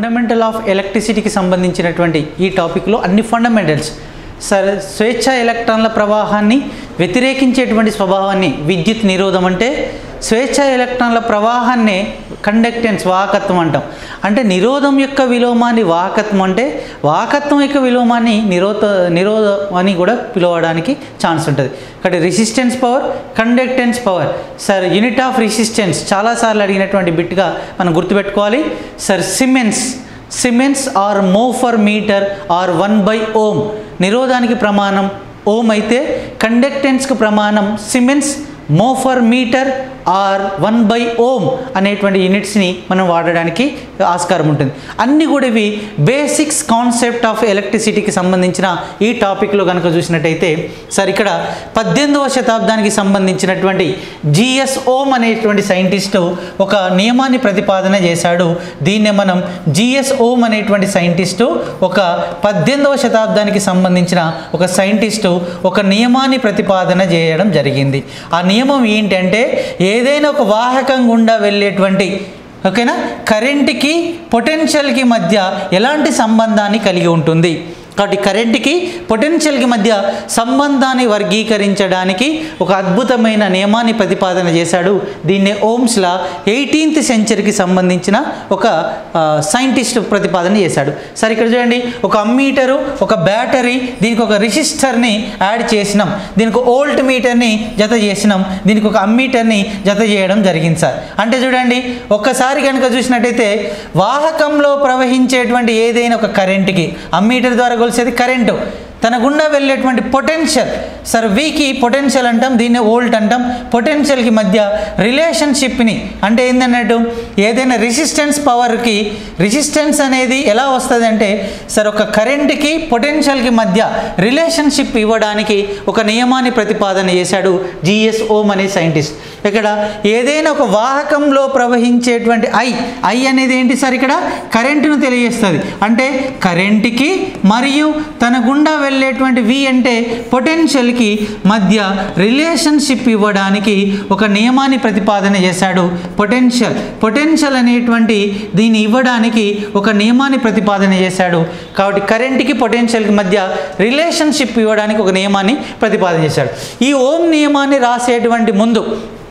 fundamental of ఎలక్ట్రిసిటీకి సంబంధించినటువంటి ఈ టాపిక్లో అన్ని ఫండమెంటల్స్ సరే స్వేచ్ఛ ఎలక్ట్రాన్ల ప్రవాహాన్ని వ్యతిరేకించేటువంటి స్వభావాన్ని విద్యుత్ నిరోధం అంటే స్వేచ్ఛ ఎలక్ట్రాన్ల ప్రవాహాన్నే కండక్టెన్స్ వాహకత్వం అంటాం అంటే నిరోధం యొక్క విలోమాన్ని వాహకత్వం అంటే వాహకత్వం యొక్క విలోమాన్ని నిరోధ నిరోధం అని కూడా పిలవడానికి ఛాన్స్ ఉంటుంది కాబట్టి resistance power conductance power sir unit of resistance చాలాసార్లు అడిగినటువంటి బిట్గా మనం గుర్తుపెట్టుకోవాలి sir siemens siemens or mho per metre or one by ohm నిరోధానికి ప్రమాణం ఓమ్ అయితే కండక్టెన్స్కి ప్రమాణం siemens mho per metre or one by ohm అనేటువంటి యూనిట్స్ని మనం వాడడానికి ఆస్కారం ఉంటుంది అన్నీ కూడా ఇవి బేసిక్స్ కాన్సెప్ట్ ఆఫ్ ఎలక్ట్రిసిటీకి సంబంధించిన ఈ టాపిక్లో కనుక చూసినట్టయితే సార్ ఇక్కడ పద్దెనిమిదవ శతాబ్దానికి సంబంధించినటువంటి జిఎస్ ఓమ్ అనేటువంటి సైంటిస్టు ఒక నియమాన్ని ప్రతిపాదన చేశాడు దీన్నే మనం జిఎస్ ఓమ్ అనేటువంటి సైంటిస్టు ఒక పద్దెనిమిదవ శతాబ్దానికి సంబంధించిన ఒక సైంటిస్టు ఒక నియమాన్ని ప్రతిపాదన చేయడం జరిగింది ఆ నియమం ఏంటంటే ఏదైనా ఒక వాహకం గుండా వెళ్ళేటువంటి ఓకేనా కరెంట్కి పొటెన్షియల్కి మధ్య ఎలాంటి సంబంధాన్ని కలిగి ఉంటుంది కాబట్టి కరెంట్కి పొటెన్షియల్కి మధ్య సంబంధాన్ని వర్గీకరించడానికి ఒక అద్భుతమైన నియమాన్ని ప్రతిపాదన చేశాడు దీన్నే ఓమ్స్లా ఎయిటీన్త్ సెంచరీకి సంబంధించిన ఒక ఆ, సైంటిస్ట్ ప్రతిపాదన చేశాడు సరే ఇక్కడ చూడండి ఒక అమ్మీటరు ఒక బ్యాటరీ దీనికి ఒక రిజిస్టర్ని యాడ్ చేసినాం దీనికి ఓల్ట్ మీటర్ని జత చేసినాం దీనికి ఒక అమ్మీటర్ని జత చేయడం జరిగింది సార్ అంటే చూడండి ఒక్కసారి కనుక చూసినట్టయితే వాహకంలో ప్రవహించేటువంటి ఏదైనా ఒక కరెంట్కి అమ్మీటర్ ద్వారా కొలిసేది కరెంటు తన గుండా వెళ్ళేటువంటి పొటెన్షియల్ సార్ వీకి పొటెన్షియల్ అంటాం దీన్ని ఓల్ట్ అంటాం పొటెన్షియల్కి మధ్య రిలేషన్షిప్ని అంటే ఏంటన్నట్టు ఏదైనా రెసిస్టెన్స్ పవర్కి రెసిస్టెన్స్ అనేది ఎలా వస్తుంది అంటే సార్ ఒక కరెంట్కి పొటెన్షియల్కి మధ్య రిలేషన్షిప్ ఇవ్వడానికి ఒక నియమాన్ని ప్రతిపాదన చేశాడు జిఎస్ ఓమ్ అనే సైంటిస్ట్ ఇక్కడ ఏదైనా ఒక వాహకంలో ప్రవహించేటువంటి ఐ ఐ అనేది ఏంటి సార్ ఇక్కడ కరెంటును తెలియజేస్తుంది అంటే కరెంట్కి మరియు తన గుండా వెళ్ళేటువంటి వి అంటే పొటెన్షియల్కి మధ్య రిలేషన్షిప్ ఇవ్వడానికి ఒక నియమాన్ని ప్రతిపాదన చేశాడు పొటెన్షియల్ పొటెన్షియల్ అనేటువంటి దీన్ని ఇవ్వడానికి ఒక నియమాన్ని ప్రతిపాదన చేశాడు కాబట్టి కరెంట్కి పొటెన్షియల్కి మధ్య రిలేషన్షిప్ ఇవ్వడానికి ఒక నియమాన్ని ప్రతిపాదన చేశాడు ఈ ఓం నియమాన్ని రాసేటువంటి ముందు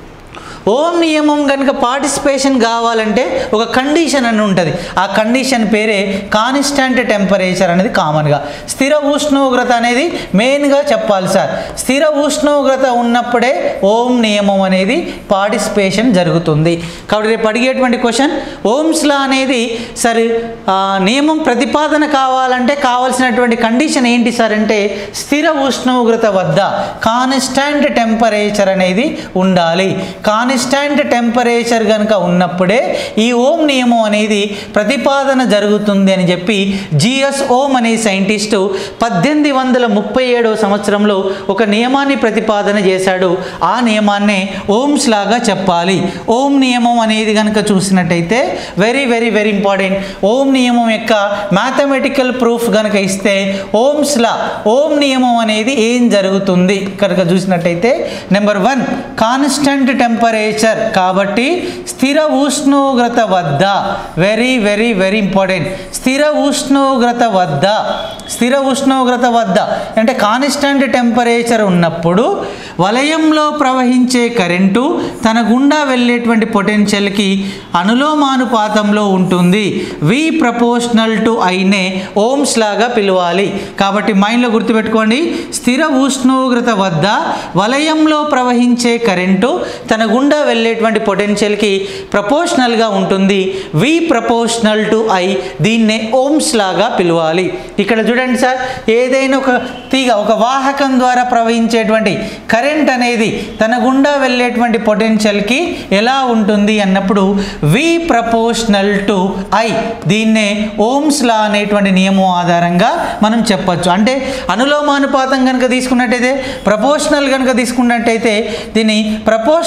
ఓం నియమం కనుక పార్టిసిపేషన్ కావాలంటే ఒక కండిషన్ అని ఉంటుంది ఆ కండిషన్ పేరే కాన్స్టెంట్ టెంపరేచర్ అనేది కామన్గా స్థిర ఉష్ణోగ్రత అనేది మెయిన్గా చెప్పాలి సార్ స్థిర ఉష్ణోగ్రత ఉన్నప్పుడే ఓం నియమం అనేది పార్టిసిపేషన్ జరుగుతుంది కాబట్టి రేపు అడిగేటువంటి క్వశ్చన్ ఓమ్స్ లా అనేది సరే ఆ, నియమం ప్రతిపాదన కావాలంటే కావాల్సినటువంటి కండిషన్ ఏంటి సార్ అంటే స్థిర ఉష్ణోగ్రత వద్ద కాన్స్టెంట్ టెంపరేచర్ అనేది ఉండాలి కాన్స్టెంట్ టెంపరేచర్ కనుక ఉన్నప్పుడే ఈ ఓం నియమం అనేది ప్రతిపాదన జరుగుతుంది అని చెప్పి జిఎస్ ఓం అనే సైంటిస్టు పద్దెనిమిది వందల ముప్పై ఏడవ సంవత్సరంలో ఒక నియమాన్ని ప్రతిపాదన చేశాడు ఆ నియమాన్నే ఓమ్స్ లాగా చెప్పాలి ఓం నియమం అనేది కనుక చూసినట్టయితే very very very important Ohm నియమం యొక్క మ్యాథమెటికల్ ప్రూఫ్ కనుక ఇస్తే ఓమ్స్ లా ఓం నియమం అనేది ఏం జరుగుతుంది కనుక చూసినట్టయితే నెంబర్ వన్ కాన్స్టెంట్ టెంపరేచర్ కాబట్టి స్థిర ఉష్ణోగ్రత వద్ద వెరీ వెరీ వెరీ ఇంపార్టెంట్ స్థిర ఉష్ణోగ్రత వద్ద స్థిర ఉష్ణోగ్రత వద్ద అంటే కాన్స్టెంట్ టెంపరేచర్ ఉన్నప్పుడు వలయంలో ప్రవహించే కరెంటు తన గుండా వెళ్ళేటువంటి పొటెన్షియల్కి అనులోమానుపాతంలో ఉంటుంది వి ప్రపోర్షనల్ టు ఐనే ఓమ్స్ లాగా పిలవాలి కాబట్టి మైండ్లో గుర్తుపెట్టుకోండి స్థిర ఉష్ణోగ్రత వద్ద వలయంలో ప్రవహించే కరెంటు తన గుండా వెళ్ళేటువంటి పొటెన్షియల్కి ప్రపోర్షనల్గా ఉంటుంది వి ప్రపోర్షనల్ టు ఐ దీన్నే ఓమ్స్ లాగా పిలవాలి ఇక్కడ చూడండి సార్ ఏదైనా ఒక తీగ ఒక వాహకం ద్వారా ప్రవహించేటువంటి కరెంట్ అనేది తన గుండా వెళ్ళేటువంటి పొటెన్షియల్కి ఎలా ఉంటుంది అన్నప్పుడు వి ప్రపోర్షనల్ టు ఐ దీన్నే ఓమ్స్ లా అనేటువంటి నియమం ఆధారంగా మనం చెప్పొచ్చు అంటే అనులోమానుపాతం కనుక తీసుకున్నట్టయితే ప్రపోర్షనల్ కనుక తీసుకున్నట్టయితే దీన్ని ప్రపోర్షనల్ మీన్స్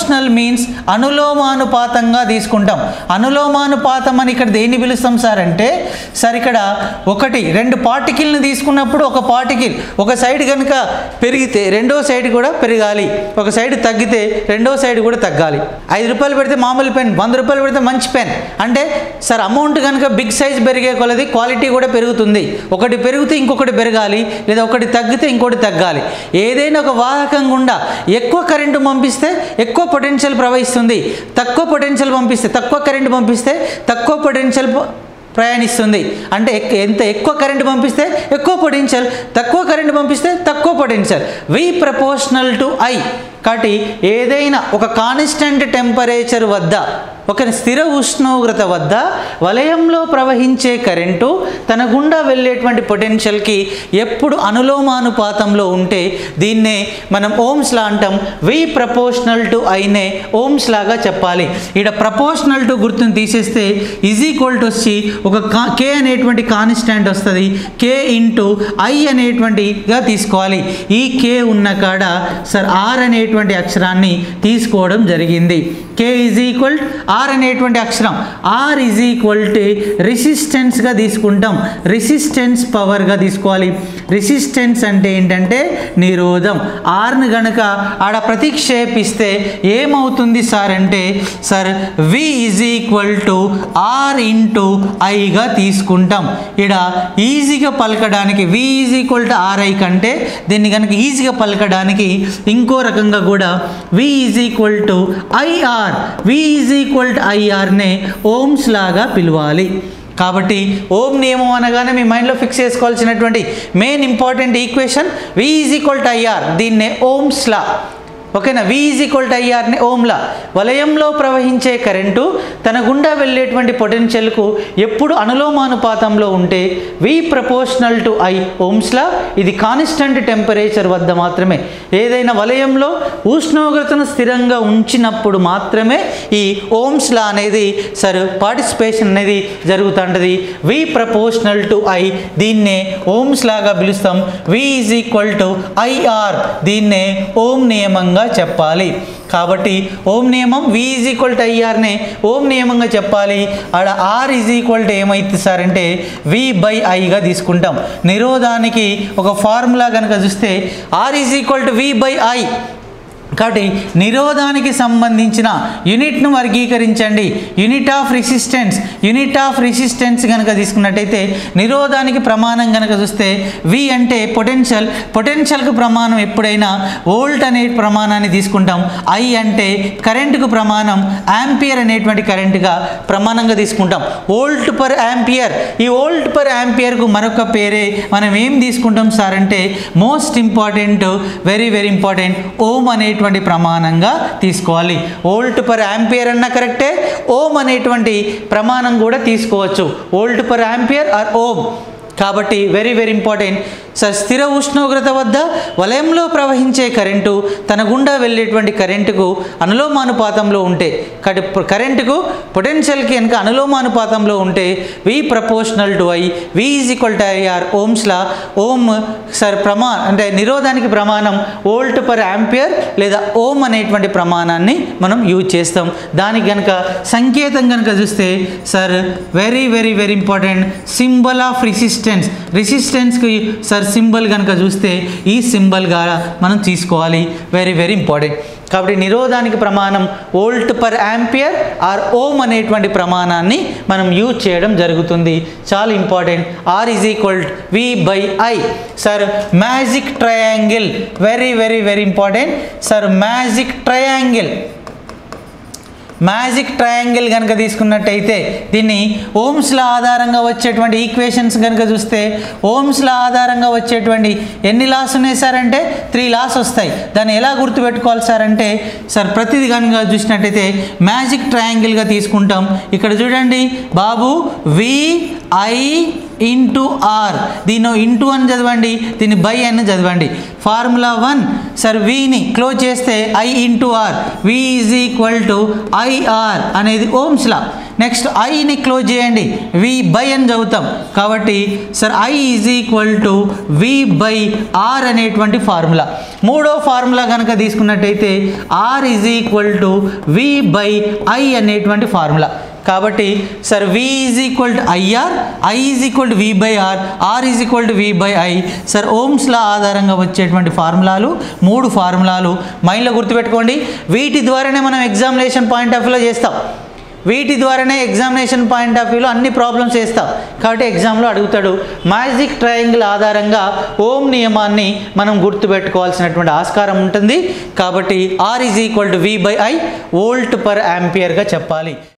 మీన్స్ అనులోమానుపాతంగా తీసుకుంటాం అనులోమానుపాతం అని ఇక్కడ దేన్ని పిలుస్తాం సార్ అంటే సార్ ఇక్కడ ఒకటి రెండు పార్టికల్ని తీసుకున్నప్పుడు ఒక పార్టికల్ ఒక సైడ్ కనుక పెరిగితే రెండో సైడ్ కూడా పెరగాలి ఒక సైడ్ తగ్గితే రెండో సైడ్ కూడా తగ్గాలి ఐదు రూపాయలు పెడితే మామూలు పెన్ వంద రూపాయలు పెడితే మంచి పెన్ అంటే సార్ అమౌంట్ కనుక బిగ్ సైజ్ పెరిగే కొలది క్వాలిటీ కూడా పెరుగుతుంది ఒకటి పెరిగితే ఇంకొకటి పెరగాలి లేదా ఒకటి తగ్గితే ఇంకోటి తగ్గాలి ఏదైనా ఒక వాహకం గుండా ఎక్కువ కరెంటు పంపిస్తే ఎక్కువ పొటెన్షియల్ ప్రవహిస్తుంది తక్కువ పొటెన్షియల్ పంపిస్తే తక్కువ కరెంటు పంపిస్తే తక్కువ పొటెన్షియల్ ప- ప్రయాణిస్తుంది అంటే ఎక్- ఎంత ఎక్కువ కరెంటు పంపిస్తే ఎక్కువ పొటెన్షియల్ తక్కువ కరెంటు పంపిస్తే తక్కువ potential V proportional to I కాబట్టి ఏదైనా ఒక కాన్స్టెంట్ టెంపరేచర్ వద్ద ఒక స్థిర ఉష్ణోగ్రత వద్ద వలయంలో ప్రవహించే కరెంటు తన గుండా వెళ్ళేటువంటి పొటెన్షియల్కి ఎప్పుడు అనులోమానుపాతంలో ఉంటే దీన్నే మనం ఓమ్స్ లా అంటాం వి ప్రపోర్షనల్ టు ఐనే ఓమ్స్ లాగా చెప్పాలి ఇక్కడ ప్రపోర్షనల్ టు గుర్తుని తీసేస్తే ఈజ్ ఈక్వల్ టు వచ్చి ఒక కా కే అనేటువంటి కాన్స్టాంట్ వస్తుంది కే ఇంటూ ఐ అనేటువంటిగా తీసుకోవాలి ఈ కే ఉన్న కాడ సార్ ఆర్ అనేటువంటి అక్షరాన్ని తీసుకోవడం జరిగింది కే ఈజ్ ఈక్వల్ ఆర్ అనేటువంటి అక్షరం ఆర్ ఈజ్ ఈక్వల్ టు రెసిస్టెన్స్గా తీసుకుంటాం రెసిస్టెన్స్ పవర్గా తీసుకోవాలి రెసిస్టెన్స్ అంటే ఏంటంటే నిరోధం ఆర్ని గనక ఆడ ప్రతిక్షేపిస్తే ఏమవుతుంది సార్ అంటే sir V is equal to R into ఐగా తీసుకుంటాం ఇక్కడ ఈజీగా పలకడానికి V is equal to R I కంటే దీన్ని కనుక ఈజీగా పలకడానికి ఇంకో రకంగా కూడా V is equal to I R V is equal to ఐఆర్నే ఓమ్స్ లాగా పిలవాలి కాబట్టి ఓం నియమం అనగానే మీ మైండ్లో ఫిక్స్ చేసుకోవాల్సినటువంటి main important equation V is equal to I R దీన్నే ఓమ్స్ లా ఓకేనా వి ఈజ్ ఈక్వల్ టు ఐఆర్ని ఓమ్లా వలయంలో ప్రవహించే కరెంటు తన గుండా వెళ్ళేటువంటి పొటెన్షియల్కు ఎప్పుడు అనులోమానుపాతంలో ఉంటే V proportional to I Ohm's law ఇది కాన్స్టెంట్ టెంపరేచర్ వద్ద మాత్రమే ఏదైనా వలయంలో ఉష్ణోగ్రతను స్థిరంగా ఉంచినప్పుడు మాత్రమే ఈ ఓమ్స్ లా అనేది సర్ పార్టిసిపేషన్ అనేది జరుగుతుంటుంది వి ప్రపోర్షనల్ టు ఐ దీన్నే ఓమ్స్ లాగా పిలుస్తాం V is equal to I R దీన్నే ఓం నియమంగా చెప్పాలి కాబట్టి ఓం నియమం వి ఈజ్ ఈక్వల్ టు ఐఆర్నే ఓం నియమంగా చెప్పాలి ఆడ ఆర్ ఈజ్ ఈక్వల్ టు ఏమైతుంది సార్ అంటే వి బై ఐగా తీసుకుంటాం నిరోధానికి ఒక ఫార్ములా కనుక చూస్తే R is equal to V by I కాబట్టి నిరోధానికి సంబంధించిన యూనిట్ను వర్గీకరించండి unit of resistance unit of resistance కనుక తీసుకున్నట్టయితే నిరోధానికి ప్రమాణం కనుక చూస్తే వి అంటే పొటెన్షియల్ పొటెన్షియల్కు ప్రమాణం ఎప్పుడైనా వోల్ట్ అనే ప్రమాణాన్ని తీసుకుంటాం ఐ అంటే కరెంటుకు ప్రమాణం యాంపియర్ అనేటువంటి కరెంటుగా ప్రమాణంగా తీసుకుంటాం వోల్ట్ పర్ యాంపియర్ ఈ వోల్ట్ పర్ యాంపియర్కు మరొక పేరే మనం ఏం తీసుకుంటాం సార్ అంటే most important very very important ohm అనేటువంటి ప్రమాణంగా తీసుకోవాలి వోల్ట్ పర్ యాంపియర్ అన్న కరెక్టే ఓం అనేటువంటి ప్రమాణం కూడా తీసుకోవచ్చు volt per ampere or ohm కాబట్టి వెరీ వెరీ ఇంపార్టెంట్ సార్ స్థిర ఉష్ణోగ్రత వద్ద వలయంలో ప్రవహించే కరెంటు తన గుండా వెళ్ళేటువంటి కరెంటుకు అనులోమానుపాతంలో ఉంటే కాబట్టి ప- కరెంటుకు పొటెన్షియల్కి కనుక అనులోమానుపాతంలో ఉంటే V proportional to I V is equal to I R Ohm's law ohm sir ప్రమా అంటే నిరోధానికి ప్రమాణం వోల్ట్ పర్ యాంపియర్ లేదా ఓమ్ అనేటువంటి ప్రమాణాన్ని మనం యూజ్ చేస్తాం దానికి కనుక సంకేతం కనుక చూస్తే sir very very very important symbol of resistance రెసిస్టెన్స్కి సార్ సింబల్ కనుక చూస్తే ఈ సింబల్గా మనం తీసుకోవాలి వెరీ వెరీ ఇంపార్టెంట్ కాబట్టి నిరోధానికి ప్రమాణం volt per ampere or ohm అనేటువంటి ప్రమాణాన్ని మనం యూజ్ చేయడం జరుగుతుంది చాలా important R is equal V by I sir magic triangle very very very important sir magic triangle magic triangle కనుక తీసుకున్నట్టయితే దీన్ని ఓమ్స్ల ఆధారంగా వచ్చేటువంటి ఈక్వేషన్స్ కనుక చూస్తే ఓమ్స్ల ఆధారంగా వచ్చేటువంటి ఎన్ని లాస్ ఉన్నాయి సార్ అంటే త్రీ లాస్ వస్తాయి దాన్ని ఎలా గుర్తుపెట్టుకోవాలి సార్ అంటే సార్ ప్రతిది కనుక చూసినట్టయితే మ్యాజిక్ ట్రయాంగిల్గా తీసుకుంటాం ఇక్కడ చూడండి బాబు వి ఐ ఇంటూ ఆర్ దీన్ని ఇంటూ అని చదవండి దీన్ని బై అని చదవండి ఫార్ములా వన్ సార్ విని క్లోజ్ చేస్తే I into R V is equal to I R అనేది ఓమ్స్ లా నెక్స్ట్ ఐని క్లోజ్ చేయండి వి బై అని చదువుతాం కాబట్టి sir I is equal to V by R అనేటువంటి ఫార్ములా మూడో ఫార్ములా కనుక తీసుకున్నట్టయితే R is equal to V by I అనేటువంటి ఫార్ములా కాబట్టి sir V is equal to I R I is equal to V by R R is equal to V by I sir Ohm's law ఆధారంగా వచ్చేటువంటి ఫార్ములాలు మూడు ఫార్ములాలు మైండ్లో గుర్తుపెట్టుకోండి వీటి ద్వారానే మనం ఎగ్జామినేషన్ పాయింట్ ఆఫ్ వ్యూలో చేస్తాం వీటి ద్వారానే ఎగ్జామినేషన్ పాయింట్ ఆఫ్ వ్యూలో అన్ని ప్రాబ్లమ్స్ వేస్తాం కాబట్టి ఎగ్జామ్లో అడుగుతాడు మ్యాజిక్ ట్రయాంగిల్ ఆధారంగా ఓం నియమాన్ని మనం గుర్తుపెట్టుకోవాల్సినటువంటి ఆస్కారం ఉంటుంది కాబట్టి R is equal to V by I volt per యాంపియర్గా చెప్పాలి